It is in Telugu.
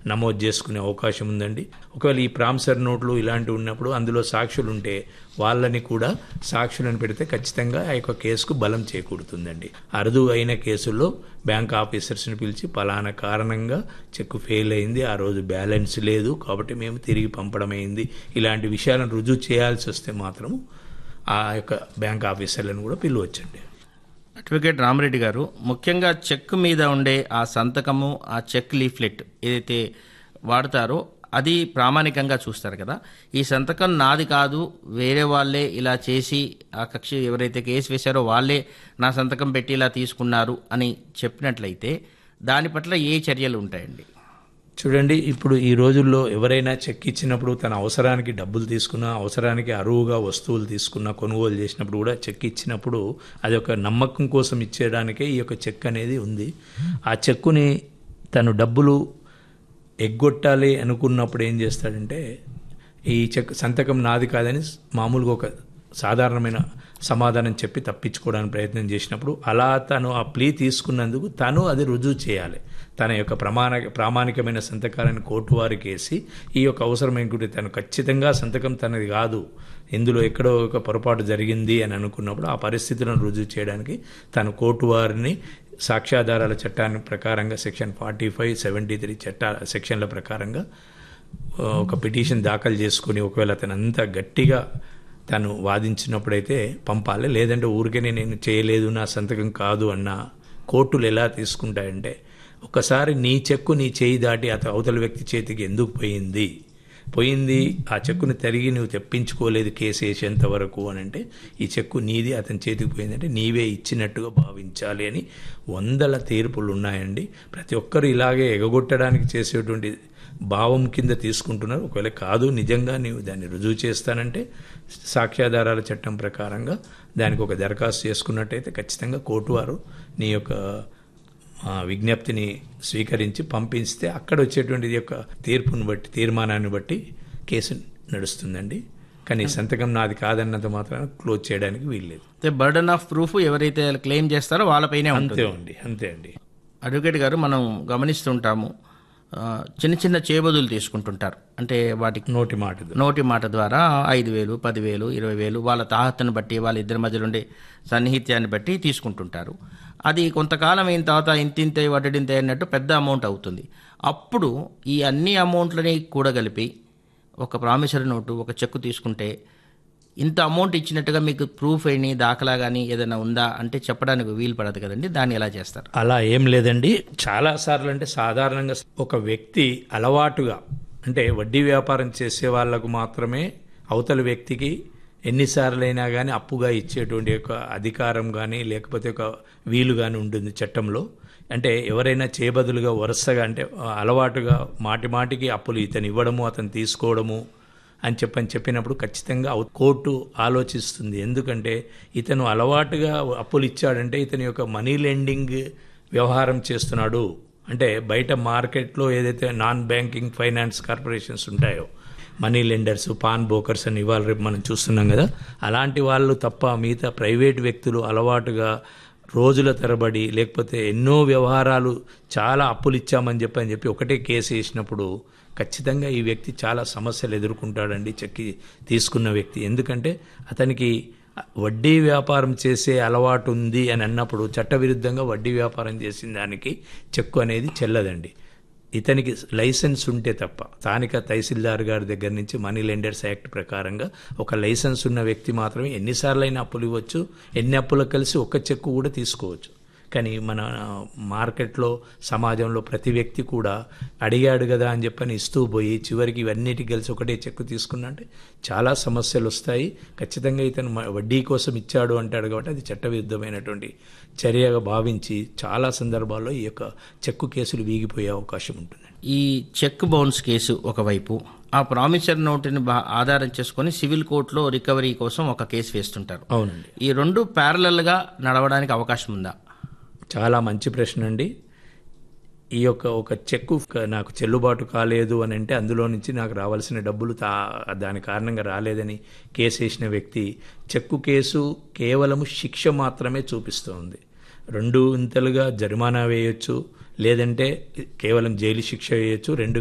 నమోదు చేసుకునే అవకాశం ఉందండి ఒకవేళ ఈ ప్రామిసర్ నోట్లు ఇలాంటివి ఉన్నప్పుడు అందులో సాక్షులు ఉంటే వాళ్ళని కూడా సాక్షులను పెడితే ఖచ్చితంగా ఆ యొక్క కేసుకు బలం చేకూరుతుందండి అరుదు అయిన కేసుల్లో బ్యాంక్ ఆఫీసర్స్ని పిలిచి పలానా కారణంగా చెక్ ఫెయిల్ అయింది ఆ రోజు బ్యాలెన్స్ లేదు కాబట్టి మేము తిరిగి పంపడం అయింది ఇలాంటి విషయాలను రుజువు చేయాల్సి వస్తే మాత్రం ఆ యొక్క బ్యాంక్ ఆఫీసర్లను కూడా పిలవచ్చండి అడ్వకేట్ రామరెడ్డి గారు ముఖ్యంగా చెక్ మీద ఉండే ఆ సంతకము ఆ చెక్ లీఫ్లెట్ ఏదైతే వాడతారో అది ప్రామాణికంగా చూస్తారు కదా ఈ సంతకం నాది కాదు వేరే వాళ్ళే ఇలా చేసి ఆ కక్షి ఎవరైతే కేసు వేశారో వాళ్ళే నా సంతకం పెట్టి ఇలా తీసుకున్నారు అని చెప్పినట్లయితే దాని పట్ల ఏ చర్యలు ఉంటాయండి చూడండి ఇప్పుడు ఈ రోజుల్లో ఎవరైనా చెక్ ఇచ్చినప్పుడు తన అవసరానికి డబ్బులు తీసుకున్నా అవసరానికి అరువుగా వస్తువులు తీసుకున్నా కొనుగోలు చేసినప్పుడు కూడా చెక్ ఇచ్చినప్పుడు అది ఒక నమ్మకం కోసం ఇచ్చేయడానికే ఈ యొక్క చెక్ అనేది ఉంది ఆ చెక్కుని తను డబ్బులు ఎగ్గొట్టాలి అనుకున్నప్పుడు ఏం చేస్తాడంటే ఈ చెక్ సంతకం నాది కాదని మామూలుగా ఒక సాధారణమైన సమాధానం చెప్పి తప్పించుకోవడానికి ప్రయత్నం చేసినప్పుడు అలా తను ఆ ప్లీ తీసుకున్నందుకు తను అది రుజువు చేయాలి తన యొక్క ప్రమాణ ప్రామాణికమైన సంతకాలను కోర్టు వారికి వేసి ఈ యొక్క అవసరమైనటువంటి తను ఖచ్చితంగా సంతకం తనది కాదు ఇందులో ఎక్కడో ఒక పొరపాటు జరిగింది అని అనుకున్నప్పుడు ఆ పరిస్థితులను రుజువు చేయడానికి తను కోర్టు వారిని సాక్ష్యాధారాల చట్టాన్ని ప్రకారంగా section forty five seventy three చట్ట సెక్షన్ల ప్రకారంగా ఒక పిటిషన్ దాఖలు చేసుకుని ఒకవేళ అతను అంత గట్టిగా తను వాదించినప్పుడైతే పంపాలి లేదంటే ఊరికనే నేను చేయలేదు నా సంతకం కాదు అన్న కోర్టులు ఎలా తీసుకుంటాయంటే ఒకసారి నీ చెక్కు నీ చేయి దాటి అత అవతల వ్యక్తి చేతికి ఎందుకు పోయింది పోయింది ఆ చెక్కును తిరిగి నువ్వు తెప్పించుకోలేదు కేసు వేసేంత వరకు అని అంటే ఈ చెక్కు నీది అతని చేతికి పోయిందంటే నీవే ఇచ్చినట్టుగా భావించాలి అని వందల తీర్పులు ఉన్నాయండి ప్రతి ఒక్కరు ఇలాగే ఎగగొట్టడానికి చేసేటువంటి భావం కింద తీసుకుంటున్నారు ఒకవేళ కాదు నిజంగా నీవు దాన్ని రుజువు చేస్తానంటే సాక్ష్యాధారాల చట్టం ప్రకారంగా దానికి ఒక దరఖాస్తు చేసుకున్నట్టయితే ఖచ్చితంగా కోర్టు వారు నీ యొక్క విజ్ఞప్తిని స్వీకరించి పంపిస్తే అక్కడ వచ్చేటువంటి యొక్క తీర్పును బట్టి తీర్మానాన్ని బట్టి కేసు నడుస్తుందండి కానీ సంతకం నాది కాదన్నంత మాత్రాన క్లోజ్ చేయడానికి వీల్లేదు బర్డన్ ఆఫ్ ప్రూఫ్ ఎవరైతే క్లెయిమ్ చేస్తారో వాళ్ళపైనే ఉంటుంది అంతే అండి అంతే అండి అడ్వకేట్ గారు మనం గమనిస్తుంటాము చిన్న చిన్న చేబదులు తీసుకుంటుంటారు అంటే వాటికి నోటి మాట నోటి మాట ద్వారా ఐదు వేలు పదివేలు ఇరవై వేలు వాళ్ళ తాహతను బట్టి వాళ్ళ ఇద్దరి మధ్యలో ఉండే సన్నిహిత్యాన్ని బట్టి తీసుకుంటుంటారు అది కొంతకాలం అయిన తర్వాత ఇంతింతే వడ్డింతే అన్నట్టు పెద్ద అమౌంట్ అవుతుంది అప్పుడు ఈ అన్ని అమౌంట్లని కూడగలిపి ఒక ప్రామిసరీ నోటు ఒక చెక్కు తీసుకుంటే ఇంత అమౌంట్ ఇచ్చినట్టుగా మీకు ప్రూఫ్ అయిన దాఖలా కానీ ఏదైనా ఉందా అంటే చెప్పడానికి వీలు పడదు కదండి దాన్ని ఎలా చేస్తారు అలా ఏం లేదండి చాలా సార్లు అంటే సాధారణంగా ఒక వ్యక్తి అలవాటుగా అంటే వడ్డీ వ్యాపారం చేసే వాళ్ళకు మాత్రమే అవతల వ్యక్తికి ఎన్నిసార్లైనా కానీ అప్పుగా ఇచ్చేటువంటి ఒక అధికారం కానీ లేకపోతే ఒక వీలు కానీ ఉంటుంది చట్టంలో అంటే ఎవరైనా చేబదులుగా వరుసగా అంటే అలవాటుగా మాటి మాటికి అప్పులు ఇతను ఇవ్వడము అతను తీసుకోవడము అని చెప్పని చెప్పినప్పుడు ఖచ్చితంగా కోర్టు ఆలోచిస్తుంది ఎందుకంటే ఇతను అలవాటుగా అప్పులు ఇచ్చాడంటే ఇతని యొక్క మనీ లెండింగ్ వ్యవహారం చేస్తున్నాడు అంటే బయట మార్కెట్లో ఏదైతే నాన్ బ్యాంకింగ్ ఫైనాన్స్ కార్పొరేషన్స్ ఉంటాయో మనీ లెండర్స్ పాన్ బ్రోకర్స్ అని ఇవాళ రేపు మనం చూస్తున్నాం కదా అలాంటి వాళ్ళు తప్ప మిగతా ప్రైవేట్ వ్యక్తులు అలవాటుగా రోజుల తరబడి లేకపోతే ఎన్నో వ్యవహారాలు చాలా అప్పులు ఇచ్చామని చెప్పి అని చెప్పి ఒకటే కేసు వేసినప్పుడు ఖచ్చితంగా ఈ వ్యక్తి చాలా సమస్యలు ఎదుర్కొంటాడండి చెక్కి తీసుకున్న వ్యక్తి ఎందుకంటే అతనికి వడ్డీ వ్యాపారం చేసే అలవాటు ఉంది అని అన్నప్పుడు చట్టవిరుద్ధంగా వడ్డీ వ్యాపారం చేసిన దానికి చెక్కు అనేది చెల్లదండి ఇతనికి లైసెన్స్ ఉంటే తప్ప స్థానిక తహసీల్దార్ గారి దగ్గర నుంచి మనీ లెండర్స్ యాక్ట్ ప్రకారంగా ఒక లైసెన్స్ ఉన్న వ్యక్తి మాత్రమే ఎన్నిసార్లైనా అప్పులు ఇవ్వచ్చు ఎన్ని అప్పులు కలిసి ఒక చెక్కు కూడా తీసుకోవచ్చు కానీ మన మార్కెట్లో సమాజంలో ప్రతి వ్యక్తి కూడా అడిగాడు కదా అని చెప్పని ఇస్తూ పోయి చివరికి ఇవన్నిటి కలిసి ఒకటే చెక్కు తీసుకున్నంటే చాలా సమస్యలు వస్తాయి ఖచ్చితంగా ఇతను వడ్డీ కోసం ఇచ్చాడు అంటాడు కాబట్టి అది చట్టవిరుద్ధమైనటువంటి చర్యగా భావించి చాలా సందర్భాల్లో ఈ యొక్క చెక్కు కేసులు వీగిపోయే అవకాశం ఉంటుంది ఈ చెక్ బౌన్స్ కేసు ఒకవైపు ఆ ప్రామిసర్ నోటుని ఆధారం చేసుకొని సివిల్ కోర్టులో రికవరీ కోసం ఒక కేసు వేస్తుంటారు అవునండి ఈ రెండు ప్యారలల్గా నడవడానికి అవకాశం ఉందా చాలా మంచి ప్రశ్న అండి ఈ యొక్క ఒక చెక్కు నాకు చెల్లుబాటు కాలేదు అని అంటే అందులో నుంచి నాకు రావాల్సిన డబ్బులు తా దాని కారణంగా రాలేదని కేసు వేసిన వ్యక్తి చెక్కు కేసు కేవలము శిక్ష మాత్రమే చూపిస్తోంది రెండు ఇంతలుగా జరిమానా వేయొచ్చు లేదంటే కేవలం జైలు శిక్ష వేయొచ్చు రెండు